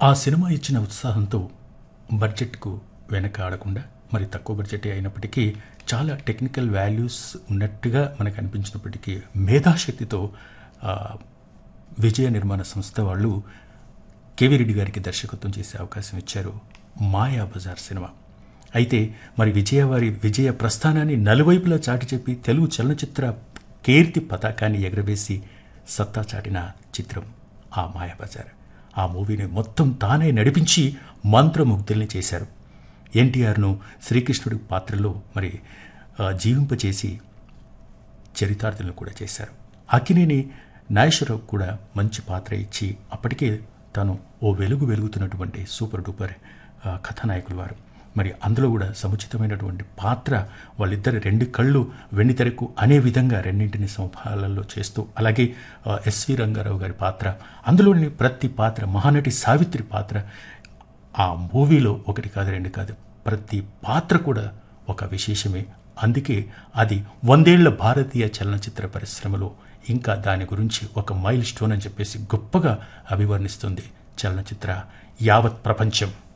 ఆ సినిమా ఇచ్చిన ఉత్సాహంతో బడ్జెట్కు వెనక ఆడకుండా మరి తక్కువ బడ్జెట్ అయినప్పటికీ చాలా టెక్నికల్ వాల్యూస్ ఉన్నట్టుగా మనకు అనిపించినప్పటికీ మేధాశక్తితో ఆ, విజయ నిర్మాణ సంస్థ వాళ్ళు కేవీ రెడ్డి గారికి దర్శకత్వం చేసే అవకాశం ఇచ్చారు మాయా బజార్ సినిమా అయితే మరి విజయ వారి విజయ ప్రస్థానాన్ని నలువైపులా చాటి చెప్పి తెలుగు చలనచిత్ర కీర్తి పతాకాన్ని ఎగరవేసి సత్తా చాటిన చిత్రం ఆ మాయా బజార్ ఆ మూవీని మొత్తం తానే నడిపించి మంత్రముగ్ధుల్ని చేశారు ఎన్టీఆర్ను శ్రీకృష్ణుడి పాత్రలో మరి ఆ, జీవింపచేసి చరితార్థులను కూడా చేశారు అక్కినేని నాగేశ్వరరావు కూడా మంచి పాత్ర ఇచ్చి అప్పటికే తాను ఓ వెలుగు వెలుగుతున్నటువంటి సూపర్ డూపర్ ఆ, కథానాయకులు వారు మరి అందులో కూడా సముచితమైనటువంటి పాత్ర వాళ్ళిద్దరి రెండు కళ్ళు వెండితెరకు అనే విధంగా రెండింటిని సంభాలలో చేస్తూ అలాగే ఆ, ఎస్వి రంగారావు గారి పాత్ర అందులోని ప్రతి పాత్ర మహానటి సావిత్రి పాత్ర ఆ మూవీలో ఒకటి కాదు రెండు కాదు ప్రతి పాత్ర కూడా ఒక విశేషమే అందుకే అది వందేళ్ల భారతీయ చలనచిత్ర పరిశ్రమలో ఇంకా దాని గురించి ఒక మైల్ స్టోన్ అని చెప్పేసి గొప్పగా అభివర్ణిస్తుంది చలనచిత్ర యావత్ ప్రపంచం